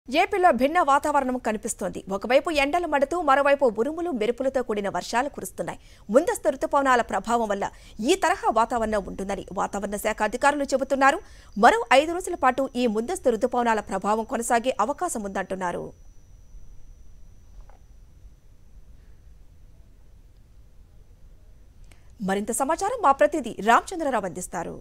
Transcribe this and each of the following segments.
ఏపీలో భిన్న వాతావరణం కనిపిస్తోంది ఒకవైపు ఎండలు మడుతూ మరోవైపు ఉరుములు మెరుపులతో కూడిన వర్షాలు కురుస్తున్నాయి ముందస్తు రుతుపవనాల ప్రభావం వల్ల ఈ తరహా వాతావరణం ఉంటుందని వాతావరణ శాఖ అధికారులు చెబుతున్నారు మరో ఐదు రోజుల పాటు ఈ ముందస్తు రుతుపవనాల ప్రభావం కొనసాగే అవకాశం ఉందంటున్నారు మరింత సమాచారం మా ప్రతినిధి రామచంద్రరావు అందిస్తారు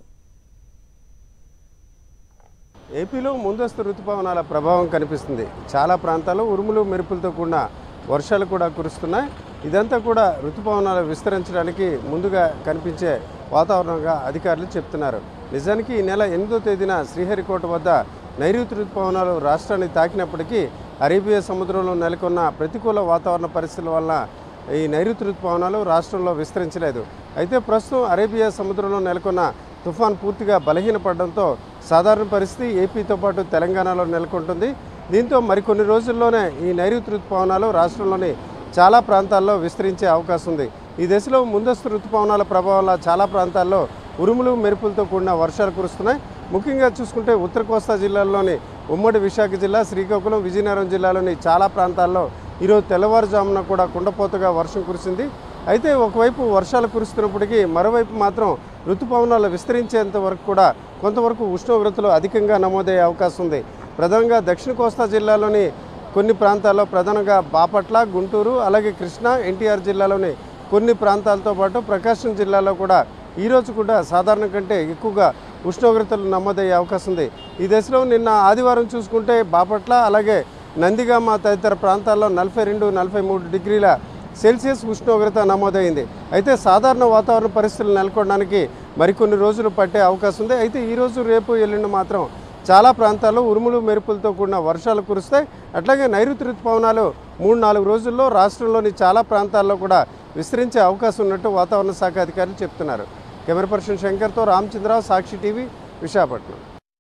ఏపీలో ముందస్తు ఋతుపవనాల ప్రభావం కనిపిస్తుంది చాలా ప్రాంతాల్లో ఉరుములు మెరుపులతో కూడిన వర్షాలు కూడా కురుస్తున్నాయి ఇదంతా కూడా ఋతుపవనాలు విస్తరించడానికి ముందుగా కనిపించే వాతావరణంగా అధికారులు చెప్తున్నారు నిజానికి ఈ నెల ఎనిమిదో తేదీన శ్రీహరికోట వద్ద నైరుతి ఋతుపవనాలు రాష్ట్రాన్ని తాకినప్పటికీ అరేబియా సముద్రంలో నెలకొన్న ప్రతికూల వాతావరణ పరిస్థితుల వలన ఈ నైరుతి ఋతుపవనాలు రాష్ట్రంలో విస్తరించలేదు అయితే ప్రస్తుతం అరేబియా సముద్రంలో నెలకొన్న తుఫాన్ పూర్తిగా బలహీనపడడంతో సాధారణ పరిస్థితి ఏపీతో పాటు తెలంగాణలో నెలకొంటుంది దీంతో మరికొన్ని రోజుల్లోనే ఈ నైరుతి ఋతుపవనాలు రాష్ట్రంలోని చాలా ప్రాంతాల్లో విస్తరించే అవకాశం ఉంది ఈ దశలో ముందస్తు ఋతుపవనాల ప్రభావం వల్ల చాలా ప్రాంతాల్లో ఉరుములు మెరుపులతో కూడిన వర్షాలు కురుస్తున్నాయి ముఖ్యంగా చూసుకుంటే ఉత్తర కోస్తా జిల్లాల్లోని ఉమ్మడి విశాఖ జిల్లా శ్రీకాకుళం విజయనగరం జిల్లాలోని చాలా ప్రాంతాల్లో ఈరోజు తెల్లవారుజామున కూడా కుండపోతగా వర్షం కురిసింది అయితే ఒకవైపు వర్షాలు కురుస్తున్నప్పటికీ మరోవైపు మాత్రం ఋతుపవనాలు విస్తరించేంత వరకు కూడా కొంతవరకు ఉష్ణోగ్రతలు అధికంగా నమోదయ్యే అవకాశం ఉంది ప్రధానంగా దక్షిణ కోస్తా జిల్లాలోని కొన్ని ప్రాంతాల్లో ప్రధానంగా బాపట్ల గుంటూరు అలాగే కృష్ణా ఎన్టీఆర్ జిల్లాలోని కొన్ని ప్రాంతాలతో పాటు ప్రకాశం జిల్లాలో కూడా ఈరోజు కూడా సాధారణ కంటే ఎక్కువగా ఉష్ణోగ్రతలు నమోదయ్యే అవకాశం ఉంది ఈ దశలో నిన్న ఆదివారం చూసుకుంటే బాపట్ల అలాగే నందిగామ తదితర ప్రాంతాల్లో నలభై రెండు నలభై మూడు డిగ్రీల సెల్సియస్ ఉష్ణోగ్రత నమోదైంది అయితే సాధారణ వాతావరణ పరిస్థితులు నెలకొనడానికి మరికొన్ని రోజులు పట్టే అవకాశం ఉంది అయితే ఈరోజు రేపు ఎల్లుండి మాత్రం చాలా ప్రాంతాల్లో ఉరుములు మెరుపులతో కూడిన వర్షాలు కురుస్తాయి అట్లాగే నైరుతి ఋతుపవనాలు మూడు నాలుగు రోజుల్లో రాష్ట్రంలోని చాలా ప్రాంతాల్లో కూడా విస్తరించే అవకాశం ఉన్నట్టు వాతావరణ శాఖ అధికారులు చెప్తున్నారు కెమెరా పర్సన్ శంకర్తో రామచంద్రరావు సాక్షి టీవీ విశాఖపట్నం